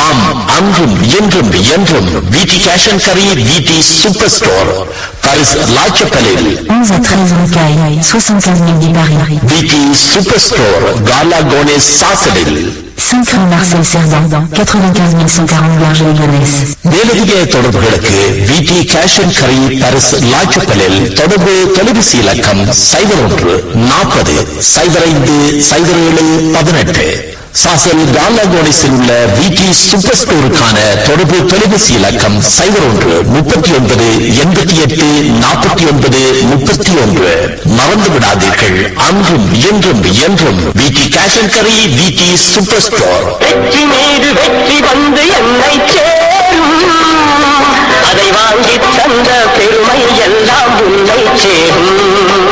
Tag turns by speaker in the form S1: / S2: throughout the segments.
S1: ஆம் அன்றும் இன்றும் என்றும் விடி கேஷ் அண்ட் கரி விடி சூப்பர் ஸ்டோர் பாரிஸ் லாச்சப்பலில்
S2: 11 à 13 Rocaille, 75 000 dix Paris.
S1: விடி சூப்பர் ஸ்டோர் காலா கோனேஸ் சாசலில்
S2: 5 rue Marcel Cerdan, 95 140 Garges-les-Gonesse.
S1: மேலதிக தொடர்புகளுக்கு விடி கேஷ் அண்ட் கரி பாரிஸ் லாச்சப்பலில் தொடர்பு தொலைபேசி இலக்கம் சைபர் ஒன்று நாற்பது சைபர் ஐந்து சைபர் ஏழு பதினெட்டு சாசல் காலாகோனிஸில் உள்ள விடி சூப்பர் ஸ்டோருக்கான தொடர்பு தொலைபேசி இலக்கம் சைபர் ஒன்று முப்பத்தி ஒன்பது எண்பத்தி எட்டு நாற்பத்தி ஒன்பது முப்பத்தி ஒன்று மறந்து விடாதீர்கள் அன்றும் என்றும் என்றும் விடி கேஷ் அண்ட் கரி விடி சூப்பர் ஸ்டோர்
S3: வெற்றி மீது வெற்றி வந்து என்னை சேரும் அதை வாங்கி தந்த பெருமை எல்லாம் உன்னை சேரும்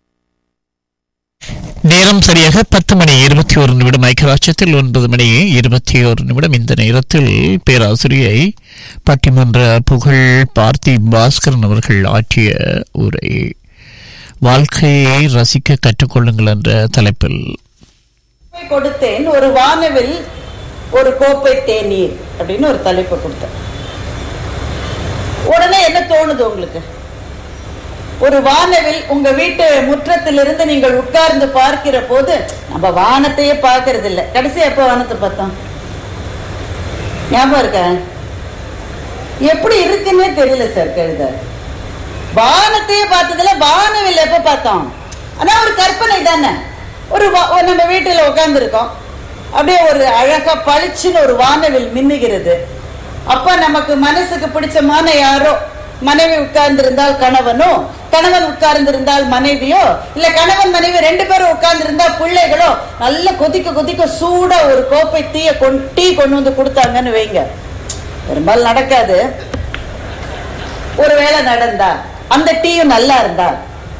S4: நேரம் சரியாக பத்து மணி இருபத்தி ஒரு நிமிடம் ஐக்கியராட்சத்தில் ஒன்பது மணி இருபத்தி ஒரு நிமிடம் இந்த நேரத்தில் பேராசிரியை பட்டிமன்ற புகழ் பார்த்தி பாஸ்கரன் அவர்கள் ஆற்றிய உரை வாழ்க்கையை ரசிக்க கற்றுக்கொள்ளுங்கள் என்ற தலைப்பில்
S5: கோப்பை கொடுத்தேன் ஒரு வானவில் ஒரு கோப்பை தேநீர் அப்படின்னு ஒரு தலைப்பு கொடுத்தேன் உடனே என்ன தோணுது உங்களுக்கு ஒரு வானவில் உங்க வீட்டு முற்றத்திலிருந்து நீங்கள் உட்கார்ந்து பார்க்கிற போது நம்ம வானத்தையே பார்க்கறது இல்ல கடைசி எப்ப வானத்தை பார்த்தோம் ஞாபகம் இருக்க எப்படி இருக்குன்னே தெரியல சார் கழுத வானத்தையே பார்த்ததுல வானவில் எப்ப பார்த்தோம் ஆனா ஒரு கற்பனை தானே ஒரு வா- ஒரு நம்ம வீட்டுல உட்கார்ந்து இருக்கோம் அப்படியே ஒரு அழகா பளிச்சுன்னு ஒரு வானவில் மின்னுகிறது அப்ப நமக்கு மனசுக்கு பிடிச்சமான யாரோ மனைவி உட்கார்ந்திருந்தால் கணவனோ கணவன் உட்கார்ந்திருந்தால் மனைவியோ இல்ல கணவன் மனைவி ரெண்டு பேரும் உட்கார்ந்திருந்தா பிள்ளைகளோ நல்ல கொதிக்க கொதிக்க சூடா ஒரு கோப்பை தீய கொண்டு டீ கொண்டு வந்து கொடுத்தாங்கன்னு வைங்க பெரும்பாலும் நடக்காது ஒருவேளை நடந்தா அந்த டீயும் நல்லா இருந்தா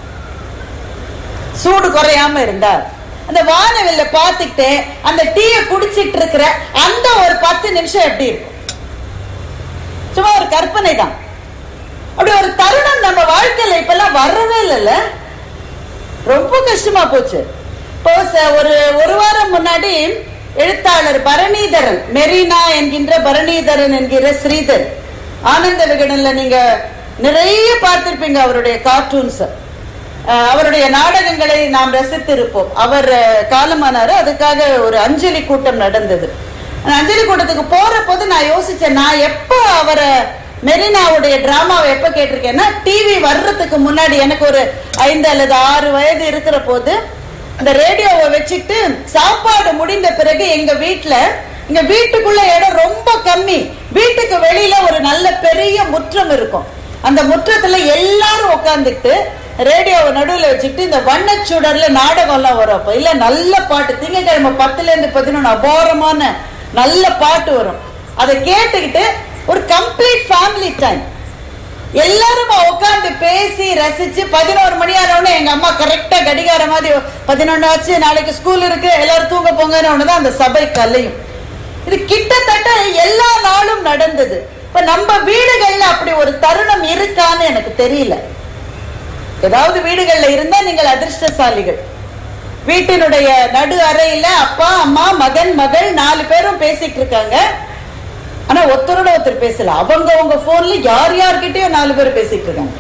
S5: சூடு குறையாம இருந்தா அந்த வானவில்ல பார்த்துக்கிட்டு அந்த டீயை குடிச்சிட்டு இருக்கிற அந்த ஒரு பத்து நிமிஷம் எப்படி இருக்கும் சும்மா ஒரு கற்பனை தான் அப்படி ஒரு தருணம் நம்ம வாழ்க்கையில இப்பெல்லாம் வரவே இல்லைல்ல ரொம்ப கஷ்டமா போச்சு இப்போ ச- ஒரு ஒரு வாரம் முன்னாடி எழுத்தாளர் பரணிதரன் மெரினா என்கின்ற பரணிதரன் என்கிற ஸ்ரீதர் ஆனந்த விகடன்ல நீங்க நிறைய பார்த்திருப்பீங்க அவருடைய கார்ட்டூன்ஸ் அவருடைய நாடகங்களை நாம் ரசித்திருப்போம் அவர் அஹ், காலமானாரு அதுக்காக ஒரு அஞ்சலி கூட்டம் நடந்தது அந்த அஞ்சலி கூட்டத்துக்கு போற போது நான் யோசிச்சேன் நான் எப்ப அவரை மெரினாவுடைய டிராமாவை எப்ப கேட்டிருக்கேன்னா டிவி வர்றதுக்கு முன்னாடி எனக்கு ஒரு ஐந்து அல்லது ஆறு வயது இருக்கிற போது இந்த ரேடியோவை வச்சுட்டு சாப்பாடு முடிந்த பிறகு எங்க வீட்ல எங்க வீட்டுக்குள்ள இடம் ரொம்ப கம்மி வீட்டுக்கு வெளியில ஒரு நல்ல பெரிய முற்றம் இருக்கும் அந்த முற்றத்துல எல்லாரும் உட்காந்துட்டு ரேடியோவை நடுவுல வச்சுட்டு இந்த வண்ணச்சுடர்ல நாடகம் எல்லாம் வரும் அப்ப இல்ல நல்ல பாட்டு திங்கக்கிழமை பத்துல இருந்து பதினொன்று அபாரமான நல்ல பாட்டு வரும் அதை கேட்டுக்கிட்டு ஒரு கம்ப்ளீட் ஃபேமிலி டைம் எல்லாரும் உட்கார்ந்து பேசி ரசிச்சு பதினோரு மணி ஆனவுடனே எங்க அம்மா கரெக்டா கடிகார மாதிரி பதினொன்னு ஆச்சு நாளைக்கு ஸ்கூல் இருக்கு எல்லாரும் தூங்க போங்கன்னு தான் அந்த சபை கலையும் இது கிட்டத்தட்ட எல்லா நாளும் நடந்தது இப்ப நம்ம வீடுகள்ல அப்படி ஒரு தருணம் இருக்கான்னு எனக்கு தெரியல ஏதாவது வீடுகள்ல இருந்தா நீங்கள் அதிர்ஷ்டசாலிகள் வீட்டினுடைய நடு அறையில அப்பா அம்மா மகன் மகள் நாலு பேரும் பேசிட்டு இருக்காங்க ஆனா ஒருத்தரோட ஒருத்தர் பேசல அவங்க உங்க போன்ல யார் யார்கிட்டயும் நாலு பேர் பேசிட்டு இருக்காங்க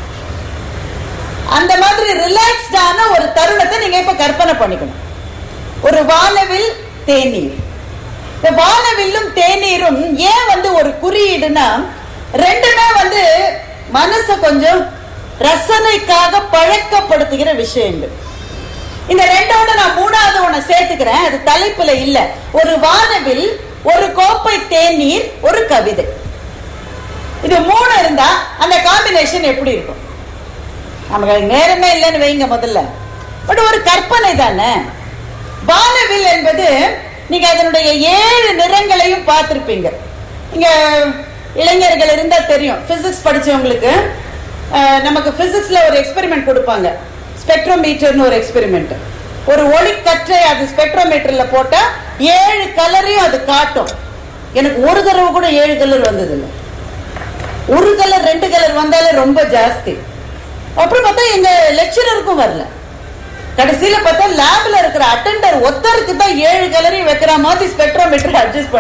S5: அந்த மாதிரி ரிலாக்ஸ்டான ஒரு தருணத்தை நீங்க இப்ப கற்பனை பண்ணிக்கணும் ஒரு வானவில் தேநீர் இந்த வானவில்லும் தேநீரும் ஏன் வந்து ஒரு குறியீடுனா ரெண்டுமே வந்து மனசை கொஞ்சம் ரசனைக்காக பழக்கப்படுத்துகிற விஷயங்கள் இந்த ரெண்டோட நான் மூணாவது ஒண்ணு சேர்த்துக்கிறேன் அது தலைப்புல இல்ல ஒரு வானவில் ஒரு கோப்பை தேநீர் ஒரு கவிதை இது மூணு இருந்தா அந்த காம்பினேஷன் எப்படி இருக்கும் நமக்கு அது நேரமே இல்லைன்னு வைங்க முதல்ல பட் ஒரு கற்பனை தானே வானவில் என்பது நீங்க அதனுடைய ஏழு நிறங்களையும் பார்த்திருப்பீங்க இங்க இளைஞர்கள் இருந்தா தெரியும் பிசிக்ஸ் படிச்சவங்களுக்கு அஹ், நமக்கு பிசிக்ஸ்ல ஒரு எக்ஸ்பெரிமெண்ட் கொடுப்பாங்க ஸ்பெக்ட்ரோமீட்டர்னு ஒரு எக்ஸ்பெரிமெண்ட் ஒரு ஒளிக்கற்றை அது ஸ்பெக்ட்ரோமீட்டர்ல போட்டா ஏழு கலரையும் அது காட்டும் எனக்கு ஒரு தடவை கூட ஏழு கலர் வந்தது இல்லை ஒரு கலர் ரெண்டு கலர் வந்தாலே ரொம்ப ஜாஸ்தி அப்புறம் பார்த்தா எங்க லெக்சரருக்கும் வரல கடைசியில பார்த்தா லேப்ல இருக்கிற அட்டெண்டர் ஒத்தருக்கு தான் ஏழு கலரையும் வைக்கிற மாதிரி ஸ்பெக்ட்ரோமீட்டர் அட்ஜஸ்ட்